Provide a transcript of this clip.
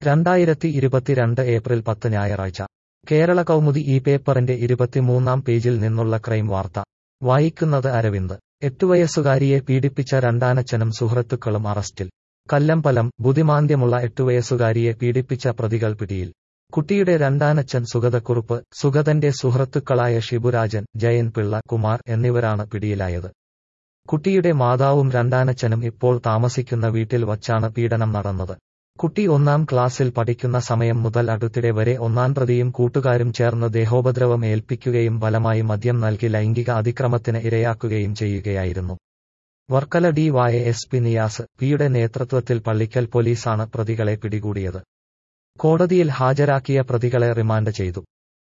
രണ്ടായിരത്തി ഇരുപത്തിരണ്ട് ഏപ്രിൽ പത്ത് ഞായറാഴ്ച കേരള കൗമുദി ഈ പേപ്പറിന്റെ ഇരുപത്തിമൂന്നാം പേജിൽ നിന്നുള്ള ക്രൈം വാർത്ത വായിക്കുന്നത് അരവിന്ദ് എട്ടുവയസ്സുകാരിയെ പീഡിപ്പിച്ച രണ്ടാനച്ഛനും സുഹൃത്തുക്കളും അറസ്റ്റിൽ കല്ലമ്പലം ബുദ്ധിമാന്ദ്യമുള്ള എട്ടുവയസ്സുകാരിയെ പീഡിപ്പിച്ച പ്രതികൾ പിടിയിൽ കുട്ടിയുടെ രണ്ടാനച്ഛൻ സുഗതക്കുറുപ്പ് സുഗതന്റെ സുഹൃത്തുക്കളായ ഷിബുരാജൻ ജയൻ പിള്ള കുമാർ എന്നിവരാണ് പിടിയിലായത് കുട്ടിയുടെ മാതാവും രണ്ടാനച്ഛനും ഇപ്പോൾ താമസിക്കുന്ന വീട്ടിൽ വച്ചാണ് പീഡനം നടന്നത് കുട്ടി ഒന്നാം ക്ലാസ്സിൽ പഠിക്കുന്ന സമയം മുതൽ അടുത്തിടെ വരെ ഒന്നാം പ്രതിയും കൂട്ടുകാരും ചേർന്ന് ദേഹോപദ്രവം ഏൽപ്പിക്കുകയും ബലമായി മദ്യം നൽകി ലൈംഗിക അതിക്രമത്തിന് ഇരയാക്കുകയും ചെയ്യുകയായിരുന്നു Varkala D Y S P Niyas പിയുടെ നേതൃത്വത്തിൽ പള്ളിക്കൽ പോലീസാണ് പ്രതികളെ പിടികൂടിയത് കോടതിയിൽ ഹാജരാക്കിയ പ്രതികളെ റിമാൻഡ് ചെയ്തു